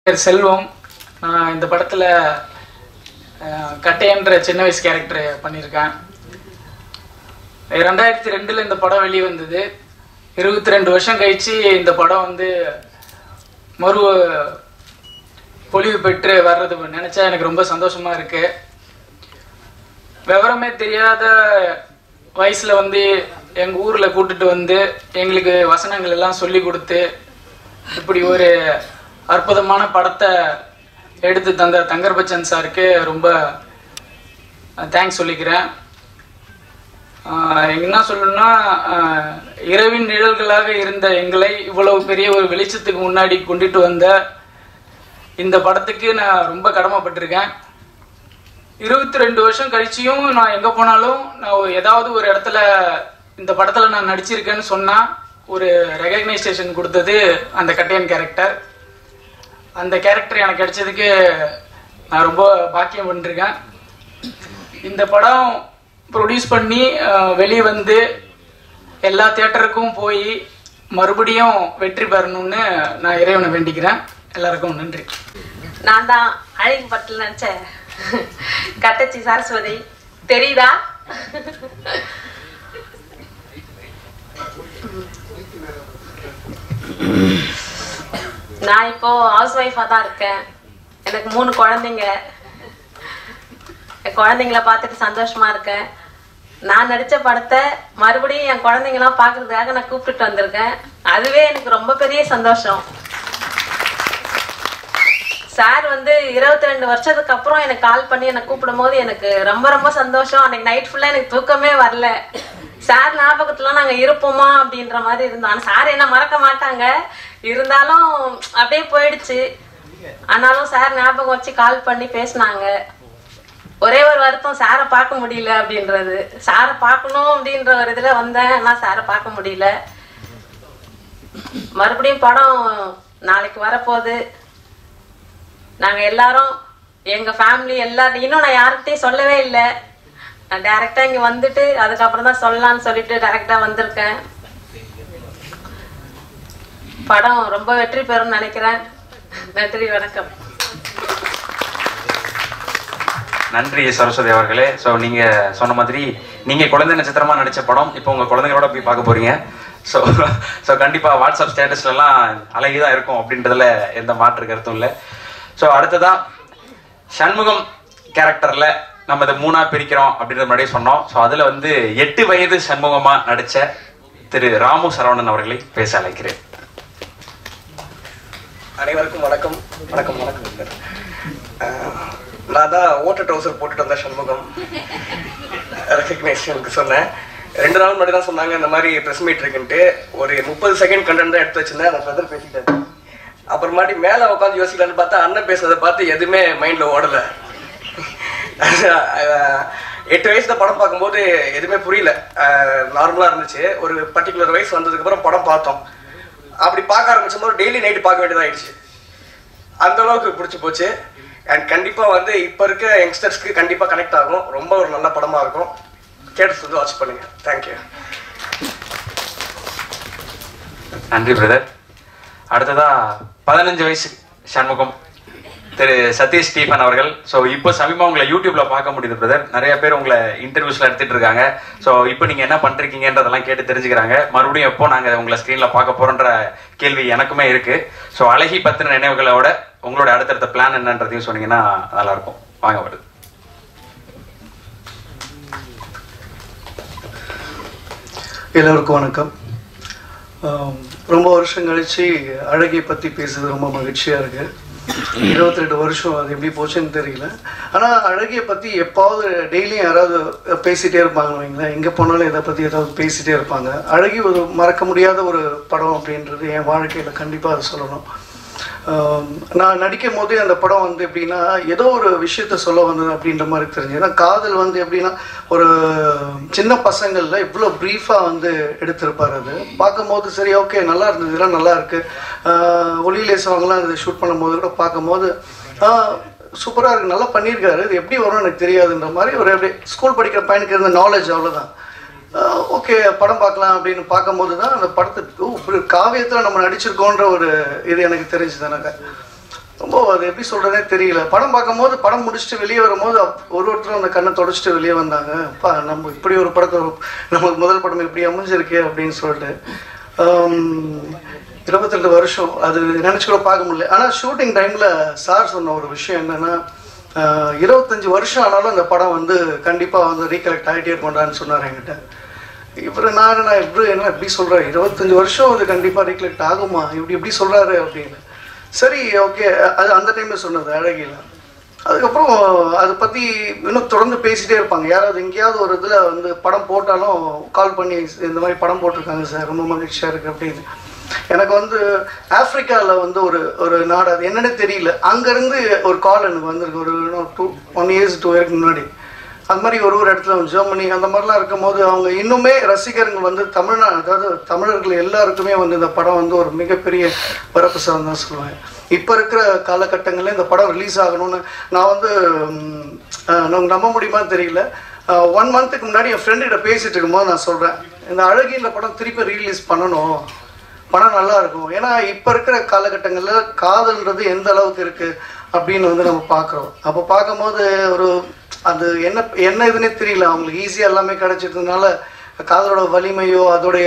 பேர் செல்வம் நான் இந்த படத்தில் கட்டையன்ற சின்ன வயசு கேரக்டர் பண்ணியிருக்கேன் ரெண்டாயிரத்தி ரெண்டில் இந்த படம் வெளியே வந்தது இருபத்தி ரெண்டு வருஷம் கழித்து இந்த படம் வந்து மறு பொலிவு பெற்று வர்றது நினச்சா எனக்கு ரொம்ப சந்தோஷமாக இருக்குது விவரமே தெரியாத வயசில் வந்து எங்கள் ஊரில் கூட்டிட்டு வந்து எங்களுக்கு வசனங்கள் எல்லாம் சொல்லி கொடுத்து இப்படி ஒரு அற்புதமான படத்தை எடுத்து தந்த தங்கர் பச்சன் சாருக்கு ரொம்ப தேங்க்ஸ் சொல்லிக்கிறேன் ஆஹ் என்ன சொல்லணும்னா ஆஹ் இரவின் நிழல்களாக இருந்த எங்களை இவ்வளவு பெரிய ஒரு வெளிச்சத்துக்கு முன்னாடி கொண்டுட்டு வந்த இந்த படத்துக்கு நான் ரொம்ப கடமைப்பட்டிருக்கேன் இருபத்தி ரெண்டு வருஷம் கழிச்சியும் நான் எங்கே போனாலும் நான் ஒரு- ஏதாவது ஒரு இடத்துல இந்த படத்தில் நான் நடிச்சிருக்கேன்னு சொன்னால் ஒரு ரெகக்னைசேஷன் கொடுத்தது அந்த கட்டையன் கேரக்டர் அந்த கேரக்டர் எனக்கு கிடைச்சதுக்கு நான் ரொம்ப பாக்கியம் பண்ணிருக்கேன் இந்த படம் ப்ரொடியூஸ் பண்ணி வெளியே வந்து எல்லா தியேட்டருக்கும் போய் மறுபடியும் வெற்றி பெறணும்னு நான் இறைவனை வேண்டிக்கிறேன் எல்லாருக்கும் நன்றி நான் தான் அழகு பட்டில் நினச்ச கட்டச்சி சரஸ்வதி தெரியுதா நான் இப்போ ஹவுஸ் ஒய்ஃபாக தான் இருக்கேன் எனக்கு மூணு குழந்தைங்க என் குழந்தைங்கள பார்த்துட்டு சந்தோஷமா இருக்கேன் நான் நடித்த படத்தை மறுபடியும் என் குழந்தைங்களாம் பார்க்கறதுக்காக நான் கூப்பிட்டுட்டு வந்திருக்கேன் அதுவே எனக்கு ரொம்ப பெரிய சந்தோஷம் சார் வந்து இருபத்தி ரெண்டு வருஷத்துக்கு அப்புறம் எனக்கு கால் பண்ணி என்னை கூப்பிடும் போது எனக்கு ரொம்ப ரொம்ப சந்தோஷம் அன்னைக்கு நைட் ஃபுல்லாக எனக்கு தூக்கமே வரல சார் ஞாபகத்துல நாங்கள் இருப்போமா அப்படின்ற மாதிரி இருந்தோம் ஆனால் சார் என்ன மறக்க மாட்டாங்க இருந்தாலும் அப்படியே போயிடுச்சு ஆனாலும் சார் ஞாபகம் வச்சு கால் பண்ணி பேசினாங்க ஒரே ஒரு வருத்தம் சாரை பார்க்க முடியல அப்படின்றது சாரை பார்க்கணும் அப்படின்ற ஒரு இதில் வந்தேன் ஆனால் சாரை பார்க்க முடியல மறுபடியும் படம் நாளைக்கு வரப்போகுது நாங்கள் எல்லாரும் எங்கள் ஃபேமிலி எல்லாரும் இன்னும் நான் யார்கிட்டையும் சொல்லவே இல்லை நான் டேரெக்டாக இங்கே வந்துட்டு அதுக்கப்புறம் தான் சொல்லலாம்னு சொல்லிட்டு டேரெக்டாக வந்திருக்கேன் படம் ரொம்ப வெற்றி பெறும்னு நினைக்கிறேன் நன்றி வணக்கம் நன்றி சரஸ்வதி அவர்களே ஸோ நீங்க சொன்ன மாதிரி நீங்க குழந்தை நட்சத்திரமா நடிச்ச படம் இப்போ உங்க குழந்தைங்களோட போய் பார்க்க போறீங்க ஸோ ஸோ கண்டிப்பா வாட்ஸ்அப் ஸ்டேட்டஸ்லலாம் அழகிதான் இருக்கும் அப்படின்றதுல எந்த மாற்று கருத்தும் இல்லை ஸோ அடுத்ததா சண்முகம் கேரக்டர்ல நம்ம இதை மூணா பிரிக்கிறோம் அப்படின்ற முன்னாடியே சொன்னோம் ஸோ அதுல வந்து எட்டு வயது சண்முகமா நடிச்ச திரு ராமு சரவணன் அவர்களை பேச அழைக்கிறேன் அனைவருக்கும் வணக்கம் வணக்கம் வணக்கம் சார் அஹ், நான் தான் ஓட்ட ட்ரௌசர் போட்டுட்டு வந்த சண்முகம் ரெக்கக்னேஷனுக்கு சொன்னேன் ரெண்டு நாள் முன்னாடி தான் சொன்னாங்க இந்த மாதிரி ப்ரெஸ் மீட் இருக்குன்ட்டு ஒரு முப்பது செகண்ட் கண்டென்ட் தான் எடுத்து வச்சிருந்தேன் அந்த பிரதர் பேசிட்டாரு அப்புறமாட்டி மேலே உட்காந்து யோசிக்கலான்னு பார்த்தா அண்ணன் பேசுறதை பார்த்து எதுவுமே மைண்டில் ஓடலை அஹ், எட்டு வயசுல படம் பார்க்கும்போது எதுவுமே புரியல நார்மலாக இருந்துச்சு ஒரு பர்டிகுலர் வயசு வந்ததுக்கப்புறம் படம் பார்த்தோம் அப்படி பார்க்க ஆரம்பிச்சும் போது டெய்லி நைட்டு பார்க்க வேண்டியதாயிடுச்சு அந்த அளவுக்கு பிடிச்சி போச்சு அண்ட் கண்டிப்பாக வந்து இப்போ இருக்க யங்ஸ்டர்ஸ்க்கு கண்டிப்பாக கனெக்ட் ஆகும் ரொம்ப ஒரு நல்ல படமாக இருக்கும் தேட்டர்ஸ் வந்து வாட்ச் பண்ணுங்க தேங்க்யூ நன்றி பிரதர் அடுத்ததா பதினஞ்சு வயசு சண்முகம் திரு சதீஷ் ஸ்டீஃபன் அவர்கள் ஸோ இப்போ சமீபமாக உங்களை யூடியூப்ல பார்க்க முடியுது பிரதர் நிறைய பேர் உங்களை இன்டர்வியூஸ்ல எடுத்துட்டு இருக்காங்க ஸோ இப்போ நீங்க என்ன பண்றீங்கன்றதெல்லாம் கேட்டு தெரிஞ்சுக்கிறாங்க மறுபடியும் எப்போ நாங்க உங்களை ஸ்க்ரீன்ல பார்க்க போறோன்ற கேள்வி எனக்குமே இருக்கு ஸோ அழகி பத்தின நினைவுகளோட உங்களோட அடுத்தடுத்த பிளான் என்னன்றதையும் சொன்னீங்கன்னா நல்லா இருக்கும் வாங்க வருது எல்லோருக்கும் வணக்கம் ஆம், ரொம்ப வருஷம் கழிச்சு அழகியை பற்றி பேசுறது ரொம்ப மகிழ்ச்சியாக இருக்கு இருபத்தி ரெண்டு வருஷம் அது எப்படி போச்சுன்னு தெரியல ஆனால் அழகியை பற்றி எப்பாவது டெய்லியும் யாராவது பேசிகிட்டே இருப்பாங்க வைங்களேன் எங்கே போனாலும் இதை பற்றி ஏதாவது பேசிகிட்டே இருப்பாங்க அழகி ஒரு மறக்க முடியாத ஒரு படம் அப்படின்றது என் வாழ்க்கையில் கண்டிப்பாக அதை சொல்லணும் ஆம், நான் நடிக்கும் போதே அந்த படம் வந்து எப்படின்னா ஏதோ ஒரு விஷயத்த சொல்ல வந்தது அப்படின்ற மாதிரி தெரிஞ்சு ஏன்னா காதல் வந்து எப்படின்னா ஒரு சின்ன பசங்களில் இவ்வளோ ப்ரீஃபாக வந்து எடுத்திருப்பார் அது பார்க்கும்போது சரி ஓகே நல்லா இருந்தது இதெல்லாம் நல்லா இருக்கு ஆஹ், ஒளியிலே சாங்லாம் அது ஷூட் பண்ணும்போது கூட பார்க்கும்போது சூப்பராக இருக்கு நல்லா பண்ணியிருக்காரு இது எப்படி வரும்னு எனக்கு தெரியாதுன்ற மாதிரி ஒரு அப்படியே ஸ்கூல் படிக்கிற பையனுக்கு இருந்த நாலேஜ் அவ்வளோதான் ஓகே படம் பார்க்கலாம் அப்படின்னு பார்க்கும்போது தான் அந்த படத்தை ஓ இப்படி காவியத்தில் நம்ம நடிச்சிருக்கோன்ற ஒரு இது எனக்கு தெரிஞ்சுது எனக்கு ரொம்ப அது எப்படி சொல்கிறதே தெரியல படம் பார்க்கும்போது படம் முடிச்சுட்டு வெளியே வரும்போது அப்- ஒரு ஒருத்தரும் அந்த கண்ணை தொடச்சிட்டு வெளியே வந்தாங்க அப்பா நம்ம இப்படி ஒரு படத்தை நமக்கு முதல் படம் இப்படி அமைஞ்சிருக்கே அப்படின்னு சொல்லிட்டு இருபத்தி ரெண்டு வருஷம் அது நினச்சி கூட பார்க்க முடியல ஆனால் ஷூட்டிங் டைமில் சார் சொன்ன ஒரு விஷயம் என்னென்னா இருபத்தஞ்சி வருஷம் ஆனாலும் அந்த படம் வந்து கண்டிப்பாக வந்து ரீகலெக்ட் ஆகிட்டே இருக்கோண்டான்னு சொன்னார் என்கிட்ட இவர் நான் நான் இப்படி என்ன இப்படி சொல்கிறேன் இருபத்தஞ்சி வருஷம் அது கண்டிப்பாக ரீகலெக்ட் ஆகுமா இப்படி இப்படி சொல்கிறாரு அப்படின்னு சரி ஓகே அது அந்த டைமில் சொன்னது அழகில அதுக்கப்புறம் அதை பற்றி இன்னும் தொடர்ந்து பேசிகிட்டே இருப்பாங்க யாராவது எங்கேயாவது ஒரு இதில் வந்து படம் போட்டாலும் கால் பண்ணி இந்த மாதிரி படம் போட்டிருக்காங்க சார் ரொம்ப மகிழ்ச்சியாக இருக்குது அப்படின்னு எனக்கு வந்து ஆப்பிரிக்காவில் வந்து ஒரு ஒரு நாடு அது என்னன்னு தெரியல அங்கேருந்து ஒரு கால் எனக்கு வந்திருக்கு ஒரு டூ ஒன் இயர்ஸ் டூ இயர்க்கு முன்னாடி அது மாதிரி ஒரு ஒரு இடத்துல ஜெர்மனி அந்த மாதிரிலாம் இருக்கும்போது அவங்க இன்னுமே ரசிகர்கள் வந்து தமிழ்நாடு அதாவது தமிழர்கள் எல்லாருக்குமே வந்து இந்த படம் வந்து ஒரு மிகப்பெரிய வரப்பிரசாதம் தான் சொல்லுவேன் இப்போ இருக்கிற காலகட்டங்களில் இந்த படம் ரிலீஸ் ஆகணும்னு நான் வந்து ம், அஹ், நமக்கு நம்ப முடியுமா தெரியல ஒன் மந்த்துக்கு முன்னாடி என் ஃப்ரெண்டுகிட்ட பேசிட்டு இருக்கும்போது நான் சொல்கிறேன் இந்த அழகின்ற படம் திருப்பி ரீலீஸ் பண்ணணும் படம் நல்லா இருக்கும் ஏன்னா இப்போ இருக்கிற காலகட்டங்களில் காதல்ன்றது எந்த அளவுக்கு இருக்குது அப்படின்னு வந்து நம்ம பார்க்குறோம் அப்போ பார்க்கும்போது ஒரு அது என்ன என்ன இதுன்னே தெரியல அவங்களுக்கு ஈஸியாக எல்லாமே கிடைச்சிட்டதுனால காதலோட வலிமையோ அதோடைய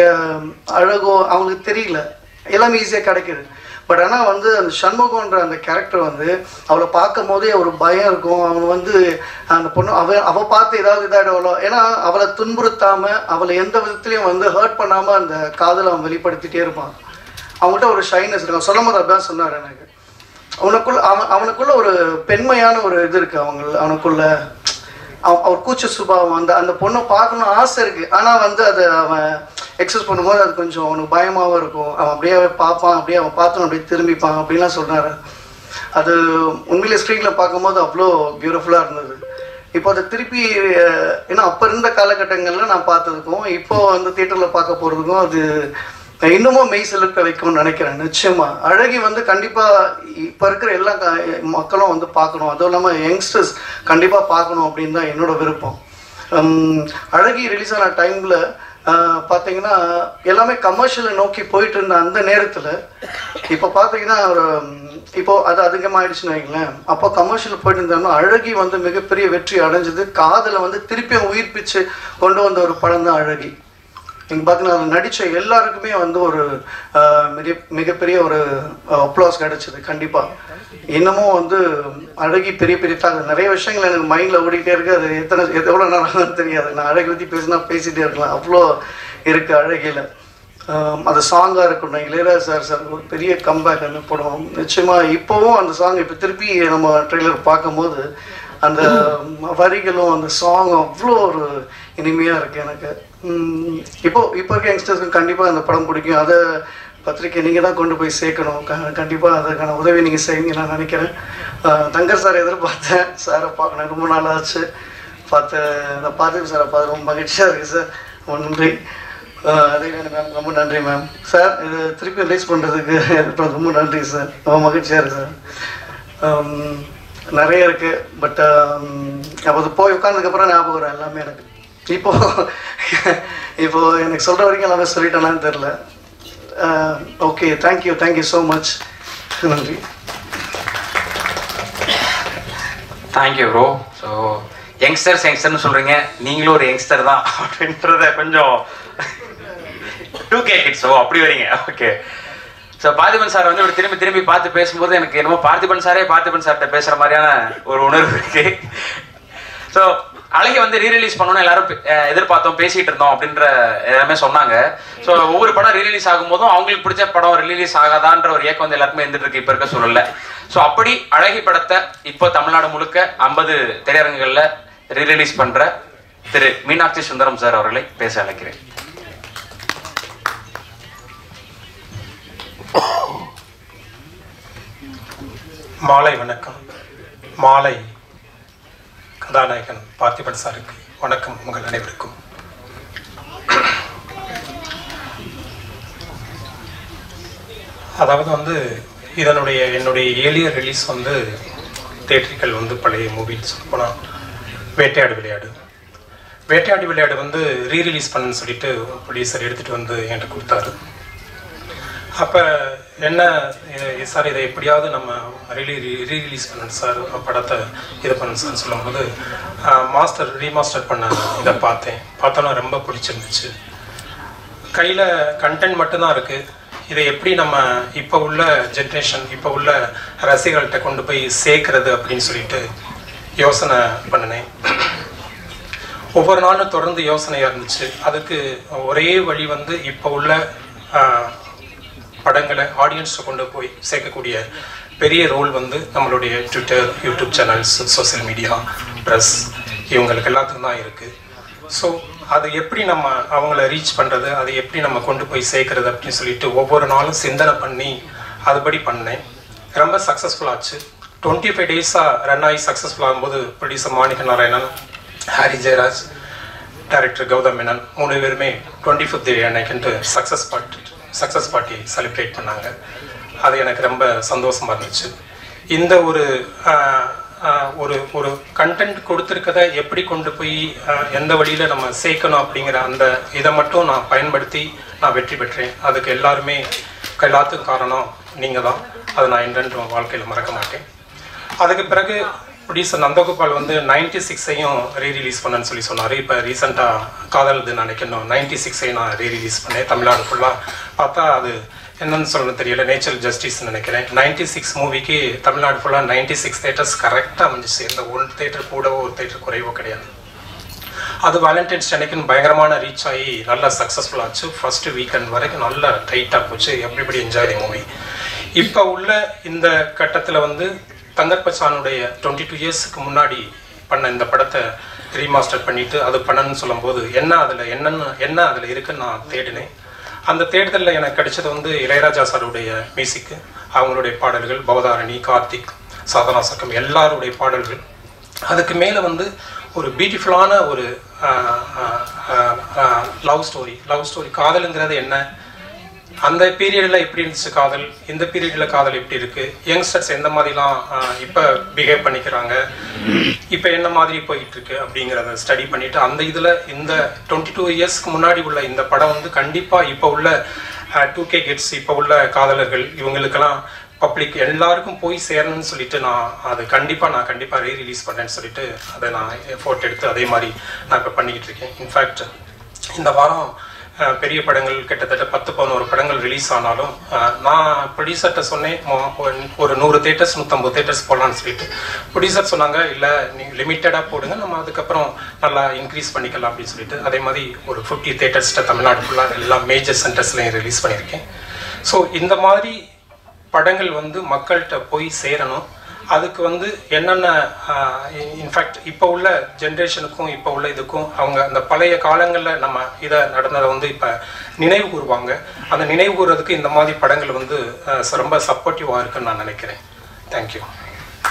அழகோ அவங்களுக்கு தெரியல எல்லாமே ஈஸியாக கிடைக்குது பட் ஆனால் வந்து அந்த சண்முகன்ற அந்த கேரக்டர் வந்து அவளை பார்க்கும் போதே ஒரு பயம் இருக்கும் அவன் வந்து அந்த பொண்ணு அவ அவள் பார்த்து ஏதாவது இதாகிடுவாளோ ஏன்னா அவளை துன்புறுத்தாமல் அவளை எந்த விதத்துலையும் வந்து ஹர்ட் பண்ணாமல் அந்த காதலை அவன் வெளிப்படுத்திட்டே இருப்பான் அவங்ககிட்ட ஒரு ஷைனஸ் இருக்கும் சொல்லும் போது அதான் சொன்னார் எனக்கு அவனுக்குள்ள அவன் அவனுக்குள்ள ஒரு பெண்மையான ஒரு இது இருக்கு அவங்க அவனுக்குள்ள அவன் அவர் கூச்ச சுபாவம் அந்த அந்த பொண்ணை பார்க்கணும் ஆசை இருக்கு ஆனால் வந்து அதை அவன் எக்ஸஸ் பண்ணும்போது அது கொஞ்சம் அவனுக்கு பயமாகவும் இருக்கும் அவன் அப்படியே பார்ப்பான் அப்படியே அவன் பார்த்தோம் அப்படியே திரும்பிப்பான் அப்படின்லாம் சொன்னார் அது உண்மையிலே ஸ்க்ரீனில் பார்க்கும்போது அவ்வளோ பியூட்டிஃபுல்லாக இருந்தது இப்போ அதை திருப்பி அஹ், ஏன்னா அப்போ இருந்த காலகட்டங்களில் நான் பார்த்ததுக்கும் இப்போ வந்து தியேட்டரில் பார்க்க போகிறதுக்கும் அது இன்னமும் மெய் செலுத்த வைக்கும்னு நினைக்கிறேன் நிச்சயமா அழகி வந்து கண்டிப்பாக இப்போ இருக்கிற எல்லா க- மக்களும் வந்து பார்க்கணும் அதுவும் இல்லாமல் யங்ஸ்டர்ஸ் கண்டிப்பாக பார்க்கணும் அப்படின்னு தான் என்னோட விருப்பம் ஹம், அழகி ரிலீஸ் ஆன டைமில் பார்த்தீங்கன்னா எல்லாமே கமர்ஷியலை நோக்கி போயிட்டு இருந்த அந்த நேரத்தில் இப்போ பார்த்தீங்கன்னா ஒரு ம், இப்போ அது அதிகமாகிடுச்சுன்னு வைங்களேன் அப்போ கமர்ஷியல் போயிட்டு இருந்தோம்னா அழகி வந்து மிகப்பெரிய வெற்றி அடைஞ்சது காதலை வந்து திருப்பியும் உயிர்ப்பிச்சு கொண்டு வந்த ஒரு படம் தான் அழகி நீங்கள் பார்த்தீங்கன்னா அதில் நடித்த எல்லாருக்குமே வந்து ஒரு ஆஹ், மிக மிகப்பெரிய ஒரு அப்ளாஸ் கிடைச்சது கண்டிப்பாக இன்னமும் வந்து அழகி பெரிய பெரிய தாக்கம் நிறைய விஷயங்கள் எனக்கு மைண்டில் ஓடிக்கிட்டே இருக்கு அது எத்தனை எவ்வளோ நேரம் தெரியாது நான் அழகி பற்றி பேசினா பேசிகிட்டே இருக்கலாம் அவ்வளோ இருக்குது அழகியில் அந்த சாங்காக இருக்கட்டும் இளையராஜா சார் சார் ஒரு பெரிய கம்பேக் அந்த படம் நிச்சயமாக இப்போவும் அந்த சாங் இப்போ திருப்பி நம்ம ட்ரெய்லர் பார்க்கும்போது அந்த வரிகளும் அந்த சாங் அவ்வளோ ஒரு இனிமையாக இருக்குது எனக்கு உம், இப்போ இப்போ இருக்க யங்ஸ்டர்ஸ்க்கு கண்டிப்பாக அந்த படம் பிடிக்கும் அதை பத்திரிக்கை நீங்கள் தான் கொண்டு போய் சேர்க்கணும் க கண்டிப்பாக அதுக்கான உதவி நீங்கள் செய்வீங்க நான் நினைக்கிறேன் ஆஹ் தங்கர் சார் எதிர்பார்த்தேன் சாரை பார்க்கணும் ரொம்ப நாள் ஆச்சு பார்த்து அந்த பார்த்து சாரை பார்த்து ரொம்ப மகிழ்ச்சியாக இருக்குது சார் ரொம்ப நன்றி ஆஹ் அதே மேம் ரொம்ப நன்றி மேம் சார் இது திருப்பி ரிலீஸ் பண்ணுறதுக்கு ரொம்ப நன்றி சார் ரொம்ப மகிழ்ச்சியாக இருக்குது சார் ஆம், நிறைய இருக்கு பட் அப்போ அது போய் உட்காந்ததுக்கப்புறம் ஞாபகம் வரும் எல்லாமே எனக்கு இப்போ இப்போ எனக்கு சொல்கிற வரைக்கும் எல்லாமே சொல்லிட்டேனான்னு தெரில okay thank you thank you so much நன்றி தேங்க்யூ ப்ரோ ஸோ யங்ஸ்டர்ஸ் யங்ஸ்டர்னு சொல்றீங்க நீங்களும் ஒரு யங்ஸ்டர் தான் அப்படின்றத கொஞ்சம் டூ கே கிட்ஸ் ஓ அப்படி வரீங்க ஓகே ஸோ பார்த்திபன் சார் வந்து இப்படி திரும்பி திரும்பி பார்த்து பேசும்போது எனக்கு என்னமோ பார்த்திபன் சாரே பார்த்திபன் சார்கிட்ட பேசுகிற மாதிரியான ஒரு உணர்வு இருக்கு ஸோ அழகி வந்து ரீரிலீஸ் பண்ணணும்னு எல்லாரும் பே- அஹ் எதிர்பார்த்தோம் பேசிட்டு இருந்தோம் அப்படின்ற எல்லாமே சொன்னாங்க ஸோ ஒவ்வொரு படம் ரீரிலீஸ் ஆகும்போதும் அவங்களுக்கு பிடிச்ச படம் ரிலீஸ் ஆகாதான்ற ஒரு ஏக்கம் வந்து எல்லாருக்குமே இருந்துட்டு இருக்கு இப்போ இருக்க சூழல்ல ஸோ அப்படி அழகி படத்தை இப்போ தமிழ்நாடு முழுக்க ஐம்பது திரையரங்குகளில் ரீரிலீஸ் பண்ற திரு மீனாட்சி சுந்தரம் சார் அவர்களை பேச அழைக்கிறேன் மாலை வணக்கம் மாலை கதாநாயகன் பார்த்திபன் சாருக்கு வணக்கம் உங்கள் அனைவருக்கும் அதாவது வந்து இதனுடைய என்னுடைய ஏலியர் ரிலீஸ் வந்து தேட்டரிக்கல் வந்து பழைய மூவின்னு சொல்ல போனால் வேட்டையாடு விளையாடு வேட்டையாடு விளையாடு வந்து ரீ ரிலீஸ் பண்ணுன்னு சொல்லிட்டு ப்ரொடியூசர் எடுத்துகிட்டு வந்து என்கிட்ட கொடுத்தாரு அப்போ என்ன இது- சார் இதை எப்படியாவது நம்ம ரிலீ ரீரிலீஸ் பண்ணணும் சார் படத்தை இது பண்ணணும் சார் சொல்லும்போது மாஸ்டர் ரீமாஸ்டர் பண்ண இதை பார்த்தேன் பார்த்தோன்னா ரொம்ப பிடிச்சிருந்துச்சு கையில் கண்டென்ட் மட்டும்தான் இருக்குது இதை எப்படி நம்ம இப்போ உள்ள ஜென்ரேஷன் இப்போ உள்ள ரசிகர்கள்ட்ட கொண்டு போய் சேர்க்கறது அப்படின்னு சொல்லிட்டு யோசனை பண்ணினேன் ஒவ்வொரு நாளும் தொடர்ந்து யோசனையாக இருந்துச்சு அதுக்கு ஒரே வழி வந்து இப்போ உள்ள ஆஹ், படங்களை ஆடியன்ஸை கொண்டு போய் சேர்க்கக்கூடிய பெரிய ரோல் வந்து நம்மளுடைய Twitter YouTube channels social media press இவங்களுக்கு எல்லாத்துக்கும் தான் இருக்குது ஸோ அது எப்படி நம்ம அவங்கள ரீச் பண்ணுறது அதை எப்படி நம்ம கொண்டு போய் சேர்க்கறது அப்படின்னு சொல்லிட்டு ஒவ்வொரு நாளும் சிந்தனை பண்ணி அதுபடி பண்ணேன் ரொம்ப சக்ஸஸ்ஃபுல் ஆச்சு டுவெண்ட்டி ஃபைவ் டேஸாக ரன் ஆகி சக்ஸஸ்ஃபுல் ஆகும்போது producer Manicka Narayanan Harry Jayaraj director Gautham Menon மூணு பேருமே டுவெண்ட்டி ஃபிஃப்த் டே அன்னைக்குன்ட்டு success party success party celebrate பண்ணாங்க அது எனக்கு ரொம்ப சந்தோஷமா இருந்துச்சு இந்த ஒரு ஆஹ், ஆஹ், ஒரு ஒரு கண்டென்ட் கொடுத்துருக்கத எப்படி கொண்டு போய் ஆஹ், எந்த வழியில் நம்ம சேர்க்கணும் அப்படிங்கிற அந்த இதை மட்டும் நான் பயன்படுத்தி நான் வெற்றி பெற்றேன் அதுக்கு எல்லாருமே எல்லாத்துக்கும் காரணம் நீங்கள் தான் அதை நான் என்னென்று வாழ்க்கையில் மறக்க மாட்டேன் அதுக்கு பிறகு ப்ரொடியூசர் நந்தகோபால் வந்து நைன்டி சிக்ஸையும் ரீ ரிலீஸ் பண்ணேன்னு சொல்லி சொன்னார் இப்போ ரீசெண்டாக காதல் இது நினைக்கணும் நைன்டி சிக்ஸையும் நான் ரீ ரிலீஸ் பண்ணேன் தமிழ்நாடு ஃபுல்லாக பார்த்தா அது என்னன்னு சொல்லணும் தெரியல நேச்சுரல் ஜஸ்டிஸ் நினைக்கிறேன் நைன்டி சிக்ஸ் மூவிக்கு தமிழ்நாடு ஃபுல்லாக நைன்டி சிக்ஸ் தேட்டர்ஸ் கரெக்டாக அமைஞ்சிச்சு இந்த ஒன் தேட்டர் கூடவோ ஒரு தேட்டர் குறைவோ கிடையாது அது வேலண்டைன்ஸ் அன்னைக்குன்னு பயங்கரமான ரீச் ஆகி நல்லா சக்ஸஸ்ஃபுல் ஆச்சு ஃபர்ஸ்ட் வீக்கெண்ட் வரைக்கும் நல்லா டைட்டாக போச்சு எவ்ரிபடி என்ஜாய் தி மூவி இப்போ உள்ள இந்த கட்டத்தில் வந்து தங்கர்பச்சானுடைய டுவெண்ட்டி டூ இயர்ஸ்க்கு முன்னாடி பண்ண இந்த படத்தை ரீமாஸ்டர் பண்ணிட்டு அது பண்ணணும்னு சொல்லும்போது என்ன அதில் என்னென்ன என்ன அதில் இருக்குன்னு நான் தேடினேன் அந்த தேடுதலில் எனக்கு கிடைச்சது வந்து இளையராஜா சாருடைய மியூசிக்கு அவங்களுடைய பாடல்கள் பவதாரணி கார்த்திக் சாதனா சக்கம் எல்லாருடைய பாடல்கள் அதுக்கு மேலே வந்து ஒரு பியூட்டிஃபுல்லான ஒரு லவ் ஸ்டோரி லவ் ஸ்டோரி காதலுங்கிறது என்ன அந்த பீரியடில் எப்படி இருந்துச்சு காதல் இந்த பீரியடில் காதல் எப்படி இருக்கு யங்ஸ்டர்ஸ் எந்த மாதிரிலாம் ஆஹ், இப்போ பிஹேவ் பண்ணிக்கிறாங்க இப்போ என்ன மாதிரி போயிட்டு இருக்கு அப்படிங்கிறத ஸ்டடி பண்ணிட்டு அந்த இதில் இந்த டுவெண்ட்டி டூ இயர்ஸ்க்கு முன்னாடி உள்ள இந்த படம் வந்து கண்டிப்பாக இப்போ உள்ள டூ கே கிட்ஸ் இப்போ உள்ள காதலர்கள் இவங்களுக்கெல்லாம் பப்ளிக் எல்லாருக்கும் போய் சேரணும்னு சொல்லிட்டு நான் அது கண்டிப்பாக நான் கண்டிப்பாக ரீ ரிலீஸ் பண்ணேன்னு சொல்லிட்டு அதை நான் எஃபோர்ட் எடுத்து அதே மாதிரி நான் இப்போ பண்ணிக்கிட்டு இருக்கேன் இன்ஃபேக்ட் இந்த வாரம் அஹ், பெரிய படங்கள் கிட்டத்தட்ட பத்து பதினோரு படங்கள் ரிலீஸ் ஆனாலும் அஹ், நான் ப்ரொடியூசர்கிட்ட சொன்னேன் மொ- ஒரு- ஒரு நூறு தேட்டர்ஸ் நூற்றம்பது தேட்டர்ஸ் போடலான்னு சொல்லிட்டு ப்ரொடியூசர் சொன்னாங்க இல்லை நீங்கள் லிமிட்டடாக போடுங்க நம்ம அதுக்கப்புறம் நல்லா இன்க்ரீஸ் பண்ணிக்கலாம் அப்படின்னு சொல்லிட்டு அதே மாதிரி ஒரு ஃபிஃப்டி தேட்டர்ஸ்கிட்ட தமிழ்நாடு ஃபுல்லாக எல்லா மேஜர் சென்டர்ஸ்லையும் ரிலீஸ் பண்ணியிருக்கேன் ஸோ இந்த மாதிரி படங்கள் வந்து மக்கள்கிட்ட போய் சேரணும் அதுக்கு வந்து என்னென்ன இன்ஃபேக்ட் இப்போ உள்ள ஜென்ரேஷனுக்கும் இப்போ உள்ள இதுக்கும் அவங்க அந்த பழைய காலங்களில் நம்ம இதை நடந்ததை வந்து இப்போ நினைவு கூறுவாங்க அந்த நினைவு கூறுறதுக்கு இந்த மாதிரி படங்கள் வந்து அஹ், ரொம்ப சப்போர்ட்டிவாக இருக்குன்னு நான் நினைக்கிறேன் தேங்க்யூ